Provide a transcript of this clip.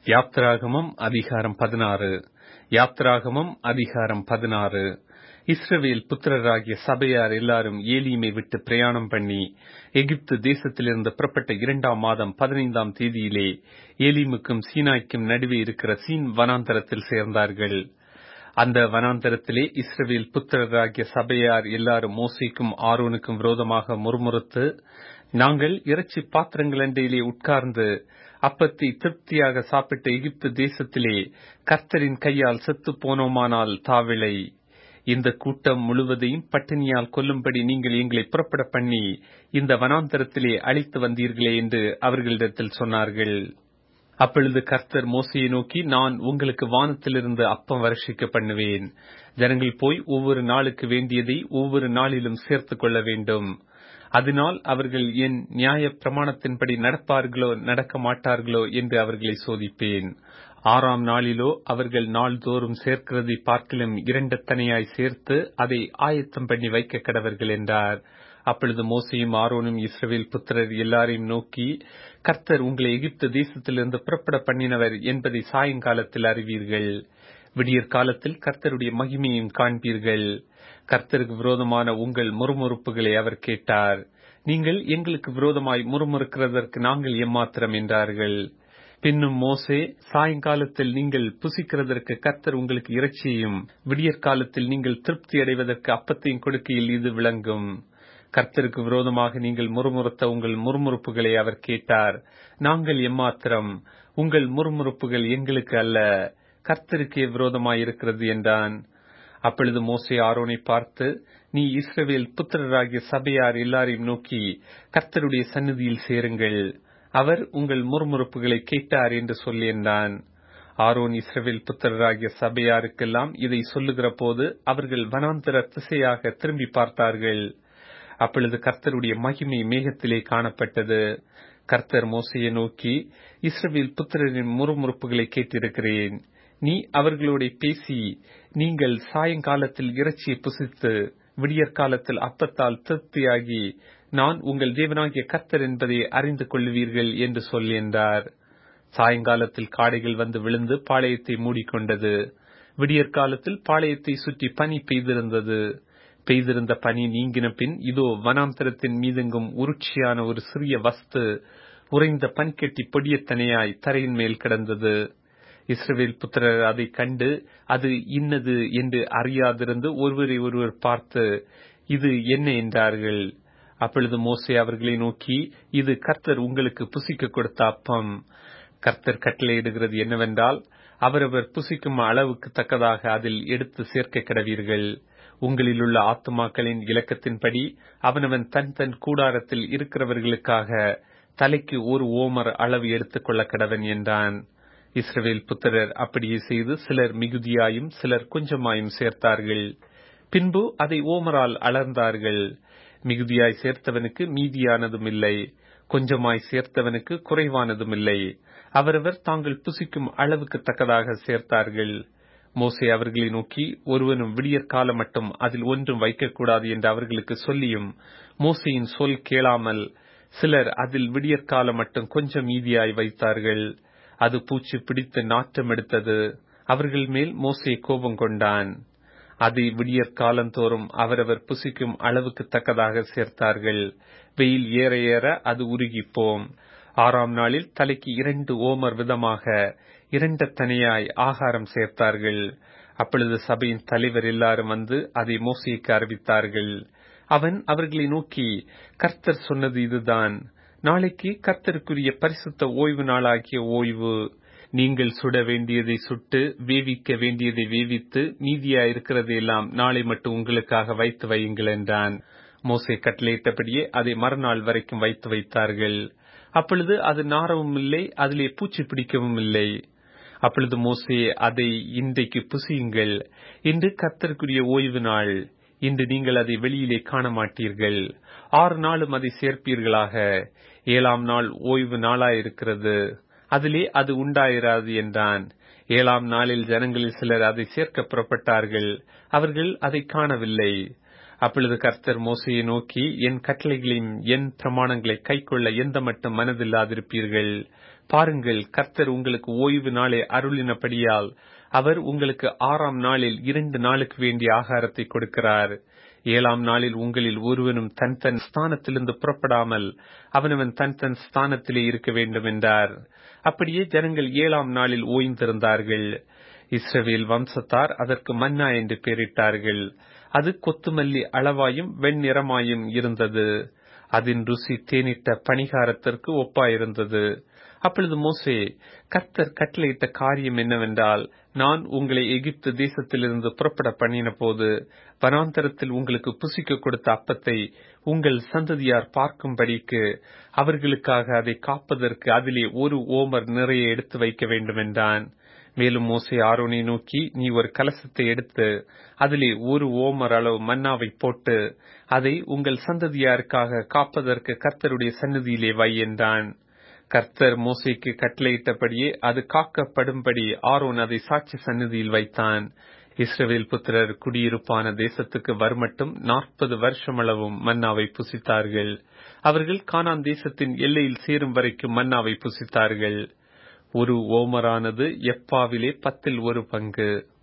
யாத்ராகமம் அதிகாரம் பதினாறு யாத்ராகமம் அதிகாரம் பதினாறு இஸ்ரவேல் புத்திரராகிய சபையார் எல்லாரும் ஏலீமை விட்டு பிரயாணம் பண்ணி எகிப்து தேசத்திலிருந்து புறப்பட்ட இரண்டாம் மாதம் பதினைந்தாம் தேதியிலே ஏலீமுக்கும் சீனாய்க்கும் நடுவே இருக்கிற சீன் வனாந்தரத்தில் சேர்ந்தார்கள் அந்த வனாந்தரத்திலே இஸ்ரவேல் புத்திரராகிய சபையார் எல்லாரும் மோசைக்கும் ஆரோனுக்கும் விரோதமாக முறுமுறுத்து நாங்கள் இறைச்சி பாத்திரங்கள் அண்டையிலே உட்கார்ந்து அப்பத்தை திருப்தியாக சாப்பிட்ட எகிப்து தேசத்திலே கர்த்தரின் கையால் செத்து போனோமானால் தாவிளை இந்த கூட்டம் முழுவதையும் பட்டினியால் கொல்லும்படி நீங்கள் எங்களை புறப்பட பண்ணி இந்த வனாந்தரத்திலே அழைத்து வந்தீர்களே என்று அவர்களிடத்தில் சொன்னார்கள் அப்பொழுது கர்த்தர் மோசையை நோக்கி நான் உங்களுக்கு வானத்திலிருந்து அப்பம் வருஷிக்க பண்ணுவேன் ஜனங்கள் போய் ஒவ்வொரு நாளுக்கு வேண்டியதை ஒவ்வொரு நாளிலும் சேர்த்துக் கொள்ள வேண்டும் அதனால் அவர்கள் என் நியாய பிரமாணத்தின்படி நடப்பார்களோ நடக்க மாட்டார்களோ என்று அவர்களை சோதிப்பேன் ஆறாம் நாளிலோ அவர்கள் நாள்தோறும் சேர்க்கிறதை பார்க்கலும் இரண்டத்தனையாய் சேர்த்து அதை ஆயத்தம் பண்ணி வைக்க கடவர்கள் என்றார் அப்பொழுது மோசையும் ஆரோனும் இஸ்ரவேல் புத்திரர் எல்லாரையும் நோக்கி கர்த்தர் உங்களை எகிப்து தேசத்திலிருந்து புறப்பட பண்ணினவர் என்பதை சாயங்காலத்தில் அறிவீர்கள் விடியற் காலத்தில் கர்த்தருடைய மகிமையும் காண்பீர்கள் கர்த்தருக்கு விரோதமான உங்கள் முறுமுறுப்புகளை அவர் கேட்டார் நீங்கள் எங்களுக்கு விரோதமாய் முறுமுறுக்கிறதற்கு நாங்கள் எம்மாத்திரம் என்றார்கள் பின்னும் மோசே சாயங்காலத்தில் நீங்கள் புசிக்கிறதற்கு கர்த்தர் உங்களுக்கு இறைச்சியையும் விடியற் காலத்தில் நீங்கள் திருப்தி அடைவதற்கு அப்பத்தையும் கொடுக்கையில் இது விளங்கும் கர்த்தருக்கு விரோதமாக நீங்கள் முறுமுறுத்த உங்கள் முறுமுறுப்புகளை அவர் கேட்டார் நாங்கள் எம்மாத்திரம் உங்கள் முறுமுறுப்புகள் எங்களுக்கு அல்ல கர்த்தருக்கே விரோதமாயிருக்கிறது என்றான் அப்பொழுது மோசே ஆரோனை பார்த்து நீ இஸ்ரவேல் புத்திரராகிய சபையார் எல்லாரையும் நோக்கி கர்த்தருடைய சந்நிதியில் சேருங்கள் அவர் உங்கள் முறுமுறுப்புகளை கேட்டார் என்று சொல்லி என்றான் ஆரோன் இஸ்ரவேல் புத்திரராகிய சபையாருக்கெல்லாம் இதை சொல்லுகிற போது அவர்கள் வனாந்தர திசையாக திரும்பி பார்த்தார்கள் அப்பொழுது கர்த்தருடைய மகிமை மேகத்திலே காணப்பட்டது கர்த்தர் மோசையை நோக்கி இஸ்ரவேல் புத்திரரின் முறுமுறுப்புகளை கேட்டிருக்கிறேன் நீ அவர்களோட பேசி நீங்கள் சாயங்காலத்தில் இறைச்சியை புசித்து விடியற் காலத்தில் அப்பத்தால் திருப்தியாகி நான் உங்கள் தேவனாகிய கர்த்தர் என்பதை அறிந்து கொள்வீர்கள் என்று சொல் என்றார் சாயங்காலத்தில் காடைகள் வந்து விழுந்து பாளையத்தை மூடிக்கொண்டது விடியற் காலத்தில் பாளையத்தை சுற்றி பனி பெய்திருந்தது பெய்திருந்த பனி நீங்கின பின் இதோ வனாந்தரத்தின் மீதெங்கும் உருட்சியான ஒரு சிறிய வஸ்து உறைந்த பனிக்கட்டி பொடியத்தனையாய் தரையின் மேல் கிடந்தது இஸ்ரவேல் புத்திரர் அதை கண்டு அது இன்னது என்று அறியாதிருந்து ஒருவரை ஒருவர் பார்த்து இது என்ன என்றார்கள் அப்பொழுது மோசே அவர்களை நோக்கி இது கர்த்தர் உங்களுக்கு புசிக்க கொடுத்த அப்பம் கர்த்தர் கட்டளையிடுகிறது என்னவென்றால் அவரவர் புசிக்கும் அளவுக்கு தக்கதாக அதில் எடுத்து சேர்க்க கிடவீர்கள் உங்களில் உள்ள ஆத்துமாக்களின் இலக்கத்தின்படி அவனவன் தன் தன் கூடாரத்தில் இருக்கிறவர்களுக்காக தலைக்கு ஒரு ஓமர் அளவு எடுத்துக்கொள்ள கடவன் என்றான் இஸ்ரவேல் புத்திரர் அப்படியே செய்து சிலர் மிகுதியாயும் சிலர் கொஞ்சமாயும் சேர்த்தார்கள் பின்பு அதை ஓமரால் அளர்ந்தார்கள் மிகுதியாய் சேர்த்தவனுக்கு மீதியானதும் இல்லை கொஞ்சமாய் சேர்த்தவனுக்கு குறைவானதும் இல்லை அவரவர் தாங்கள் புசிக்கும் அளவுக்கு தக்கதாக சேர்த்தார்கள் மோசே அவர்களை நோக்கி ஒருவனும் விடியற் காலம் மட்டும் அதில் ஒன்றும் வைக்கக்கூடாது என்று அவர்களுக்கு சொல்லியும் மோசையின் சொல் கேளாமல் சிலர் அதில் விடியற் காலம் மட்டும் கொஞ்சம் மீதியாய் வைத்தார்கள் அது பூச்சி பிடித்து நாற்றம் எடுத்தது அவர்கள் மேல் மோசே கோபம் கொண்டான் அதை விடியற் காலந்தோறும் அவரவர் புசிக்கும் அளவுக்கு தக்கதாக சேர்த்தார்கள் வெயில் ஏற ஏற அது உருகிப்போம் ஆறாம் நாளில் தலைக்கு இரண்டு ஓமர் விதமாக இரண்டத்தனையாய் ஆகாரம் சேர்த்தார்கள் அப்பொழுது சபையின் தலைவர் எல்லாரும் வந்து அதை மோசைக்கு அறிவித்தார்கள் அவன் அவர்களை நோக்கி கர்த்தர் சொன்னது இதுதான் நாளைக்கு கர்த்தருக்குரிய பரிசுத்த ஓய்வு நாளாகிய ஓய்வு நீங்கள் சுட வேண்டியதை சுட்டு வேவிக்க வேண்டியதை வேவித்து மீதியா இருக்கிறதையெல்லாம் நாளை மட்டும் உங்களுக்காக வைத்து வையுங்கள் என்றான் மோசை கட்டளையிட்டபடியே அதை மறுநாள் வரைக்கும் வைத்து வைத்தார்கள் அப்பொழுது அது நாரவும் இல்லை அதிலே பூச்சி பிடிக்கவும் இல்லை அப்பொழுது மோசே அதை இன்றைக்கு புசியுங்கள் இன்று கர்த்தருக்குரிய ஓய்வு நாள் இன்று நீங்கள் அதை வெளியிலே காண மாட்டீர்கள் ஆறு நாளும் அதை சேர்ப்பீர்களாக ஏழாம் நாள் ஓய்வு நாளாயிருக்கிறது அதிலே அது உண்டாயிராது என்றான் ஏழாம் நாளில் ஜனங்களில் சிலர் அதை சேர்க்க புறப்பட்டார்கள் அவர்கள் அதை காணவில்லை அப்பொழுது கர்த்தர் மோசையை நோக்கி என் கட்டளைகளையும் என் பிரமாணங்களை கைக்கொள்ள எந்த மட்டும் மனதில்லாதிருப்பீர்கள் பாருங்கள் கர்த்தர் உங்களுக்கு ஓய்வு நாளை அருளினபடியால் அவர் உங்களுக்கு ஆறாம் நாளில் இரண்டு நாளுக்கு வேண்டிய ஆகாரத்தை கொடுக்கிறார் ஏழாம் நாளில் உங்களில் ஒருவனும் தன் தன் ஸ்தானத்திலிருந்து புறப்படாமல் அவனவன் தன் தன் ஸ்தானத்திலே இருக்க வேண்டும் என்றார் அப்படியே ஜனங்கள் ஏழாம் நாளில் ஓய்ந்திருந்தார்கள் இஸ்ரவேல் வம்சத்தார் அதற்கு மன்னா என்று பெயரிட்டார்கள் அது கொத்துமல்லி அளவாயும் வெண்ணிறமாயும் இருந்தது அதன் ருசி தேனிட்ட பணிகாரத்திற்கு ஒப்பாயிருந்தது அப்பொழுது மோசே கர்த்தர் கட்டளையிட்ட காரியம் என்னவென்றால் நான் உங்களை எகிப்து தேசத்திலிருந்து புறப்பட பண்ணின போது வனாந்தரத்தில் உங்களுக்கு புசிக்க கொடுத்த அப்பத்தை உங்கள் சந்ததியார் பார்க்கும்படிக்கு அவர்களுக்காக அதை காப்பதற்கு அதிலே ஒரு ஓமர் நிறைய எடுத்து வைக்க வேண்டும் என்றான் மேலும் மோசே ஆரோனை நோக்கி நீ ஒரு கலசத்தை எடுத்து அதிலே ஒரு ஓமர் அளவு மன்னாவை போட்டு அதை உங்கள் சந்ததியாருக்காக காப்பதற்கு கர்த்தருடைய சன்னதியிலே வை என்றான் கர்த்தர் மோசைக்கு கட்டளையிட்டபடியே அது காக்கப்படும்படி ஆரோன் அதை சாட்சி சன்னதியில் வைத்தான் இஸ்ரவேல் புத்திரர் குடியிருப்பான தேசத்துக்கு வருமட்டும் நாற்பது வருஷமளவும் மன்னாவை புசித்தார்கள் அவர்கள் கானான் தேசத்தின் எல்லையில் சேரும் வரைக்கும் மன்னாவை புசித்தார்கள் ஒரு ஓமரானது எப்பாவிலே பத்தில் ஒரு பங்கு